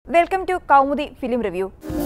welcome to Kaumudi film review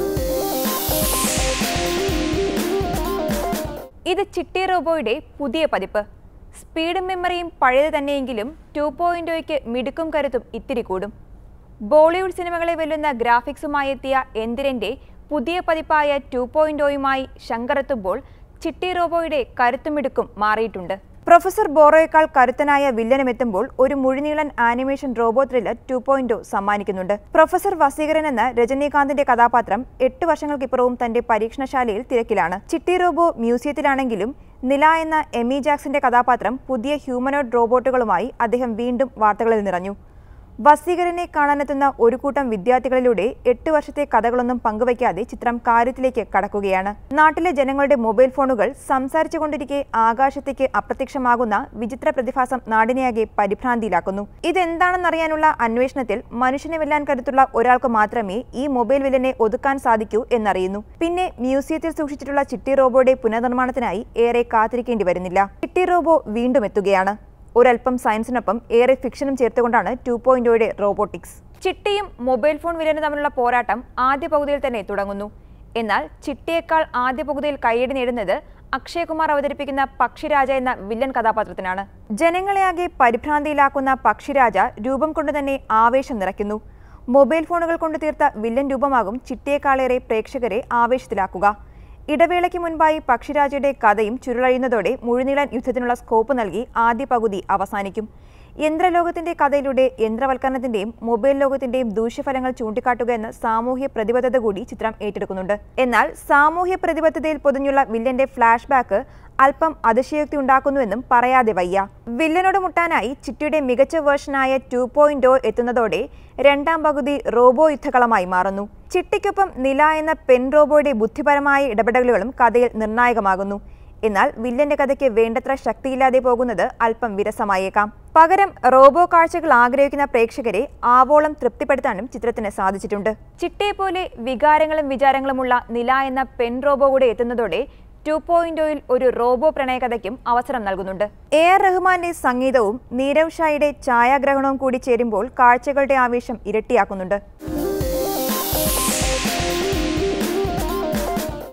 ഇത് ചിട്ടി റോബോയുടെ പുതിയ പതിപ്പ് സ്പീഡും മെമ്മറിയും പഴയത് തന്നെയെങ്കിലും ടു പോയിന്റോയ്ക്ക് മിടുക്കും കരുത്തും ഇത്തിരി കൂടും ബോളിവുഡ് സിനിമകളെ വെല്ലുന്ന ഗ്രാഫിക്സുമായി എത്തിയ എന്തിരന്റെ പുതിയ പതിപ്പായ ടു പോയിന്റോയുമായി ശങ്കറെത്തുമ്പോൾ ചിട്ടി റോബോയുടെ കരുത്തും മിടുക്കും മാറിയിട്ടുണ്ട് പ്രൊഫസർ ബോറോയേക്കാൾ കരുത്തനായ വില്ലനും എത്തുമ്പോൾ ഒരു മുഴുനീളൻ animation robo thriller two point സമ്മാനിക്കുന്നുണ്ട് പ്രൊഫസർ വസീകരൻ എന്ന രജനീകാന്തിന്റെ കഥാപാത്രം എട്ട് വർഷങ്ങൾക്കിപ്പുറവും തന്റെ പരീക്ഷണശാലയിൽ തിരക്കിലാണ് ചിട്ടി റോബോ മ്യൂസിയത്തിലാണെങ്കിലും നില എന്ന എമി ജാക്സന്റെ കഥാപാത്രം പുതിയ ഹ്യൂമനോഡ് റോബോട്ടുകളുമായി അദ്ദേഹം വീണ്ടും വാർത്തകളിൽ നിറഞ്ഞു വസീകരനെ കാണാനെത്തുന്ന ഒരു കൂട്ടം വിദ്യാർത്ഥികളിലൂടെ എട്ട് വർഷത്തെ കഥകളൊന്നും പങ്കുവയ്ക്കാതെ ചിത്രം കാര്യത്തിലേക്ക് കടക്കുകയാണ് നാട്ടിലെ ജനങ്ങളുടെ മൊബൈൽ ഫോണുകൾ സംസാരിച്ചുകൊണ്ടിരിക്കെ ആകാശത്തേക്ക് അപ്രത്യക്ഷമാകുന്ന വിചിത്ര പ്രതിഭാസം നാടിനെയാകെ പരിഭ്രാന്തിയിലാക്കുന്നു ഇതെന്താണെന്നറിയാനുള്ള അന്വേഷണത്തിൽ മനുഷ്യനെ വെല്ലാൻ കരുത്തുള്ള ഒരാൾക്ക് മാത്രമേ ഈ മൊബൈൽ വില്ലനെ ഒതുക്കാൻ സാധിക്കൂ എന്നറിയുന്നു പിന്നെ മ്യൂസിയത്തിൽ സൂക്ഷിച്ചിട്ടുള്ള ചിട്ടി റോബോയുടെ പുനർനിർമ്മാണത്തിനായി ഏറെ കാത്തിരിക്കേണ്ടി വരുന്നില്ല ചിട്ടി റോബോ വീണ്ടും എത്തുകയാണ് ഒരൽപ്പം സയൻസിനൊപ്പം ഏറെ ഫിക്ഷനും ചേർത്തുകൊണ്ടാണ് ടു പോയിന്റോയുടെ റോബോട്ടിക്സ് ചിട്ടിയും മൊബൈൽ ഫോൺ വിലനും തമ്മിലുള്ള പോരാട്ടം ആദ്യ പകുതിയിൽ തന്നെ തുടങ്ങുന്നു എന്നാൽ ചിട്ടിയേക്കാൾ ആദ്യ പകുതിയിൽ കൈയടി നേടുന്നത് അക്ഷയ് കുമാർ അവതരിപ്പിക്കുന്ന പക്ഷിരാജ എന്ന വില്ലൻ കഥാപാത്രത്തിനാണ് ജനങ്ങളെയാകെ പരിഭ്രാന്തിയിലാക്കുന്ന പക്ഷിരാജ രൂപം കൊണ്ട് തന്നെ ആവേശം നിറയ്ക്കുന്നു മൊബൈൽ ഫോണുകൾ കൊണ്ട് തീർത്ത വില്ലൻ രൂപമാകും ചിട്ടിയേക്കാളേറെ പ്രേക്ഷകരെ ആവേശത്തിലാക്കുക ഇടവേളയ്ക്ക് മുൻപായി പക്ഷിരാജയുടെ കഥയും ചുരുളഴിയുന്നതോടെ മുഴുനീളൻ യുദ്ധത്തിനുള്ള സ്കോപ്പ് നൽകി ആദ്യ പകുതി അവസാനിക്കും യന്ത്രലോകത്തിന്റെ കഥയിലൂടെ യന്ത്രവൽക്കരണത്തിന്റെയും മൊബൈൽ ലോകത്തിന്റെയും ദൂഷ്യഫലങ്ങൾ ചൂണ്ടിക്കാട്ടുക എന്ന സാമൂഹ്യ പ്രതിബദ്ധത കൂടി ചിത്രം ഏറ്റെടുക്കുന്നുണ്ട് എന്നാൽ സാമൂഹ്യ പ്രതിബദ്ധതയിൽ പൊതിഞ്ഞുള്ള വില്ലന്റെ ഫ്ലാഷ് ബാക്ക് അല്പം അതിശയോക്തി ഉണ്ടാക്കുന്നുവെന്നും പറയാതെ വയ്യ വില്ലനോട് മുട്ടാനായി ചിട്ടിയുടെ മികച്ച വേർഷനായ ടു പോയിന്റ് എത്തുന്നതോടെ രണ്ടാം പകുതി റോബോ യുദ്ധകളമായി മാറുന്നു ചിട്ടിക്കൊപ്പം നില എന്ന പെൻ റോബോയുടെ ബുദ്ധിപരമായ ഇടപെടലുകളും കഥയിൽ നിർണായകമാകുന്നു എന്നാൽ വില്ലന്റെ കഥയ്ക്ക് വേണ്ടത്ര ശക്തിയില്ലാതെ പോകുന്നത് അല്പം വിരസമായേക്കാം പകരം റോബോ കാഴ്ചകൾ ആഗ്രഹിക്കുന്ന പ്രേക്ഷകരെ ആവോളം തൃപ്തിപ്പെടുത്താനും ചിത്രത്തിന് സാധിച്ചിട്ടുണ്ട് ചിട്ടയെ പോലെ വികാരങ്ങളും വിചാരങ്ങളുമുള്ള നില എന്ന പെൻ റോബോ കൂടെ എത്തുന്നതോടെ ടു പോയിന്റോയിൽ ഒരു റോബോ പ്രണയകഥയ്ക്കും അവസരം നൽകുന്നുണ്ട് എ ആർ റഹ്മാന്റെ സംഗീതവും നീരവ് ഷായുടെ ഛായാഗ്രഹണവും കൂടി ചേരുമ്പോൾ കാഴ്ചകളുടെ ആവേശം ഇരട്ടിയാക്കുന്നുണ്ട്